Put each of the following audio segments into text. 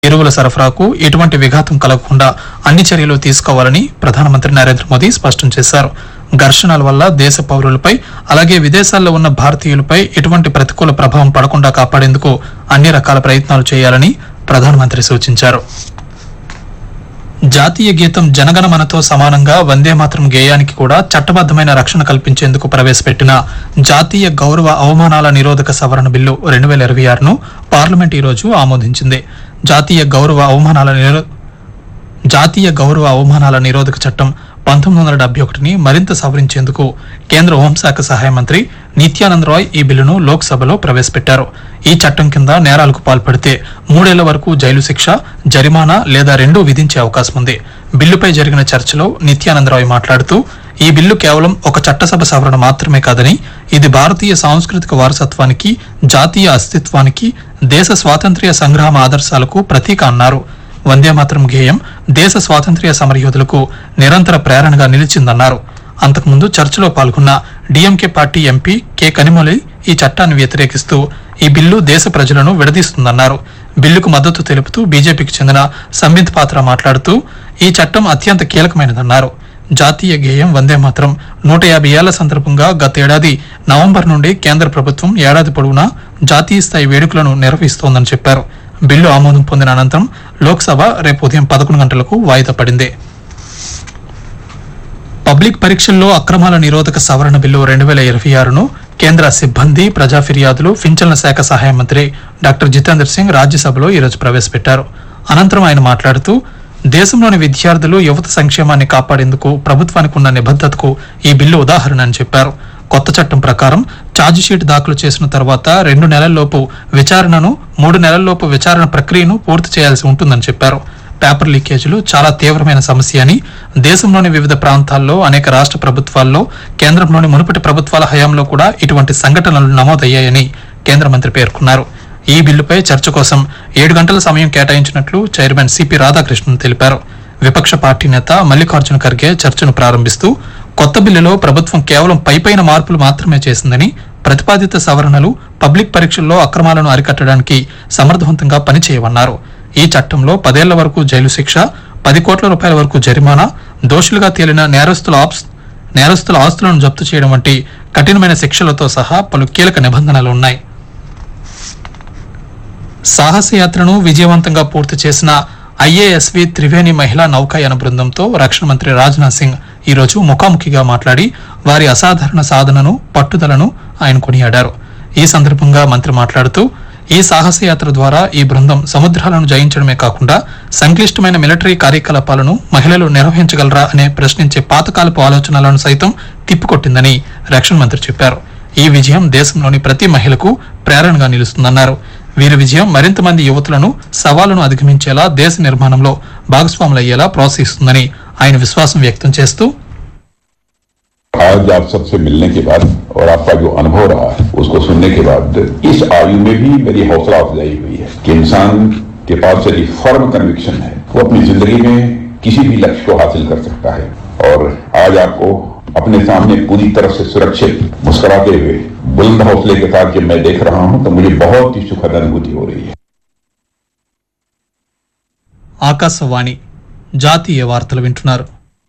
ఎరువుల సరఫరాకు ఎటువంటి విఘాతం కలగకుండా అన్ని చర్యలు తీసుకోవాలని ప్రధానమంత్రి నరేంద్ర మోదీ స్పష్టం చేశారు ఘర్షణల వల్ల దేశ పౌరులపై అలాగే విదేశాల్లో ఉన్న భారతీయులపై ఎటువంటి ప్రతికూల ప్రభావం పడకుండా కాపాడేందుకు అన్ని రకాల ప్రయత్నాలు చేయాలని ప్రధానమంత్రి సూచించారు జాతీయ గీతం జనగణమనతో సమానంగా వందే మాతరం గేయానికి కూడా చట్టబద్దమైన రక్షణ కల్పించేందుకు ప్రవేశపెట్టిన జాతీయ గౌరవ అవమానాల నిరోధక సవరణ బిల్లు రెండు వేల ఇరవై ఆరును పార్లమెంట్ ఈ రోజు ఆమోదించింది జాతీయ గౌరవ అవమానాల నిరో జాతీయ గౌరవ అవమానాల నిరోధక చట్టం పంతొమ్మిది వందల డెబ్బై ఒకటిని మరింత సవరించేందుకు కేంద్ర హోంశాఖ సహాయ మంత్రి నిత్యానంద్ రాయ్ ఈ బిల్లును లోక్సభలో ప్రవేశపెట్టారు ఈ చట్టం కింద నేరాలకు పాల్పడితే మూడేళ్ల వరకు జైలు శిక్ష జరిమానా లేదా రెండూ విధించే అవకాశం ఉంది బిల్లుపై జరిగిన చర్చలో నిత్యానంద్ రాయ్ మాట్లాడుతూ ఈ బిల్లు కేవలం ఒక చట్టసభ సవరణ మాత్రమే కాదని ఇది భారతీయ సాంస్కృతిక వారసత్వానికి జాతీయ అస్తిత్వానికి దేశ స్వాతంత్ర్య సంగ్రామ ఆదర్శాలకు ప్రతీక అన్నారు వందే మాతరం గేయం దేశ స్వాతంత్ర్య సమరయోధులకు నిరంతర ప్రేరణగా నిలిచిందన్నారు అంతకుముందు చర్చలో పాల్గొన్న DMK party MP K Kanimozhi ఈ చట్టాన్ని వ్యతిరేకిస్తూ ఈ బిల్లు దేశ ప్రజలను విడదీస్తుందన్నారు బిల్లుకు మద్దతు తెలుపుతూ బీజేపీకి చెందిన సంబిత్ పాత్ర మాట్లాడుతూ ఈ చట్టం అత్యంత కీలకమైనదన్నారు జాతీయ గేయం వందే మాత్రం నూట యాభై ఏళ్ల సందర్భంగా గతేడాది నవంబర్ నుండి కేంద్ర ప్రభుత్వం ఏడాది పొడవునా జాతీయ స్థాయి వేడుకలను నిర్వహిస్తోందని చెప్పారు బిల్లు ఆమోదం పొందిన అనంతరం లోక్సభ రేపు ఉదయం పదకొండు గంటలకు వాయిదా పడింది పబ్లిక్ పరీక్షల్లో అక్రమాల నిరోధక సవరణ బిల్లు రెండు వేల ఇరవై ఆరును కేంద్ర సిబ్బంది ప్రజా ఫిర్యాదులు పింఛన్ల శాఖ సహాయ మంత్రి డాక్టర్ జితేందర్ సింగ్ రాజ్యసభలో ఈరోజు ప్రవేశపెట్టారు అనంతరం ఆయన మాట్లాడుతూ దేశంలోని విద్యార్థులు యువత సంక్షేమాన్ని కాపాడేందుకు ప్రభుత్వానికి ఉన్న నిబద్ధతకు ఈ బిల్లు ఉదాహరణ అని చెప్పారు కొత్త చట్టం ప్రకారం ఛార్జిషీట్ దాఖలు చేసిన తర్వాత రెండు నెలల్లోపు విచారణను మూడు నెలల్లోపు విచారణ ప్రక్రియను పూర్తి చేయాల్సి ఉంటుందని చెప్పారు పేపర్ లీకేజీలు చాలా తీవ్రమైన సమస్య అని దేశంలోని వివిధ ప్రాంతాల్లో అనేక రాష్ట్ర ప్రభుత్వాల్లో కేంద్రంలోని మునుపటి ప్రభుత్వాల హయాంలో కూడా ఇటువంటి సంఘటనలు నమోదయ్యాయని కేంద్ర మంత్రి పేర్కొన్నారు ఈ బిల్లుపై చర్చ కోసం ఏడు గంటల సమయం కేటాయించినట్లు చైర్మన్ సిపి రాధాకృష్ణన్ తెలిపారు విపక్ష పార్టీ నేత మల్లికార్జున ఖర్గే చర్చను ప్రారంభిస్తూ కొత్త బిల్లులో ప్రభుత్వం కేవలం పైపైన మార్పులు మాత్రమే చేసిందని ప్రతిపాదిత సవరణలు పబ్లిక్ పరీక్షల్లో అక్రమాలను అరికట్టడానికి సమర్థవంతంగా పనిచేయవన్నారు ఈ చట్టంలో పదేళ్ల వరకు జైలు శిక్ష పది కోట్ల రూపాయల వరకు జరిమానా దోషులుగా తేలిన నేరస్తుల ఆప్స్ నేరస్తుల ఆస్తులను జప్తు చేయడం వంటి కఠినమైన శిక్షలతో సహా పలు కీలక నిబంధనలు ఉన్నాయి సాహసయాత్రను విజయవంతంగా పూర్తి చేసిన ఐఏఎస్వి త్రివేణి మహిళా నౌకాయాన బృందంతో రక్షణ మంత్రి రాజ్నాథ్ సింగ్ ఈ రోజు ముఖాముఖిగా మాట్లాడి వారి అసాధారణ సాధనను పట్టుదలను ఆయన కొనియాడారు ఈ సందర్భంగా మంత్రి మాట్లాడుతూ ఈ సాహసయాత్ర ద్వారా ఈ బృందం సముద్రాలను జయించడమే కాకుండా సంక్లిష్టమైన మిలిటరీ కార్యకలాపాలను మహిళలు నిర్వహించగలరా అనే ప్రశ్నించే పాతకాలపు ఆలోచనలను సైతం తిప్పికొట్టిందని రక్షణ మంత్రి చెప్పారు ఈ విజయం దేశంలోని ప్రతి మహిళకు ప్రేరణగా నిలుస్తుందన్నారు వీరి విజయం మరింత మంది యువతులను సవాలును అధిగమించేలా దేశ నిర్మాణంలో భాగస్వాములయ్యేలా ప్రోత్సహిస్తుందని ఆయన విశ్వాసం వ్యక్తం చేస్తూ आज आप सबसे मिलने के बाद और आपका जो अनुभव रहा है उसको सुनने के बाद इस आयु में भी मेरी हौसला अफजाई हुई है कि इंसान के पास यदि फर्म कन्विक्शन है वो अपनी जिंदगी में किसी भी लक्ष्य को हासिल कर सकता है और आज आपको अपने सामने पूरी तरह से सुरक्षित मुस्कुराते हुए बुलंद हौसले के साथ जब मैं देख रहा हूं तो मुझे बहुत ही सुखद अनुभूति हो रही है ఆకాశవాణి జాతీయ వార్తలు వింటున్నారు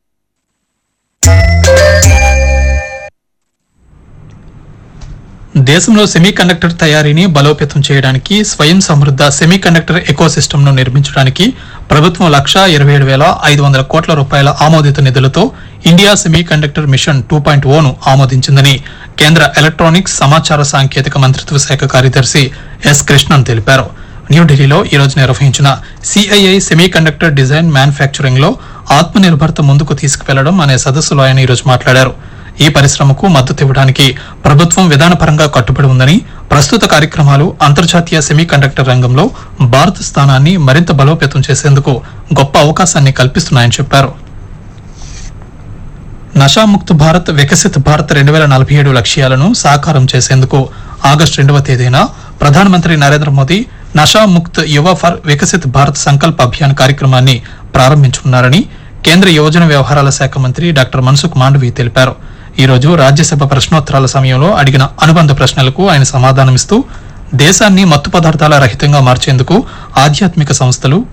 దేశంలో సెమీకండక్టర్ తయారీని బలోపేతం చేయడానికి స్వయం సమృద్ధ సెమీకండక్టర్ ఎకోసిస్టమ్ను నిర్మించడానికి ప్రభుత్వం లక్ష ఇరవై ఏడు వేల ఐదు వందల కోట్ల రూపాయల ఆమోదిత నిధులతో India semiconductor mission two point one ఆమోదించిందని కేంద్ర ఎలక్ట్రానిక్స్ సమాచార సాంకేతిక మంత్రిత్వ శాఖ కార్యదర్శి ఎస్ కృష్ణన్ తెలిపారు న్యూఢిల్లీలో ఈ రోజు నిర్వహించిన సిఐఐ సెమీకండక్టర్ డిజైన్ మ్యానుఫ్యాక్చరింగ్ లో ఆత్మనిర్భరత ముందుకు తీసుకువెళ్లడం అనే సదస్సులో ఆయన ఈ రోజు మాట్లాడారు ఈ పరిశ్రమకు మద్దతు ఇవ్వడానికి ప్రభుత్వం విధానపరంగా కట్టుబడి ఉందని ప్రస్తుత కార్యక్రమాలు అంతర్జాతీయ సెమీకండక్టర్ రంగంలో భారత స్థానాన్ని మరింత బలోపేతం చేసేందుకు గొప్ప అవకాశాన్ని కల్పిస్తున్నాయని చెప్పారు నషాముక్త భారత్ వికసిత్ భారత్ రెండు వేల నలభై ఏడు లక్ష్యాలను సాకారం చేసేందుకు ఆగస్టు రెండవ తేదీన ప్రధానమంత్రి నరేంద్ర మోదీ నషాముక్త్ యువ ఫర్ వికసిత్ భారత్ సంకల్ప అభియాన్ కార్యక్రమాన్ని ప్రారంభించనున్నారని కేంద్ర యువజన వ్యవహారాల శాఖ మంత్రి డాక్టర్ మన్సుఖ్ మాండవీ తెలిపారు ఈ రోజు రాజ్యసభ ప్రశ్నోత్తరాల సమయంలో అడిగిన అనుబంధ ప్రశ్నలకు ఆయన సమాధానమిస్తూ దేశాన్ని మత్తు పదార్థాల రహితంగా మార్చేందుకు ఆధ్యాత్మిక సంస్థలు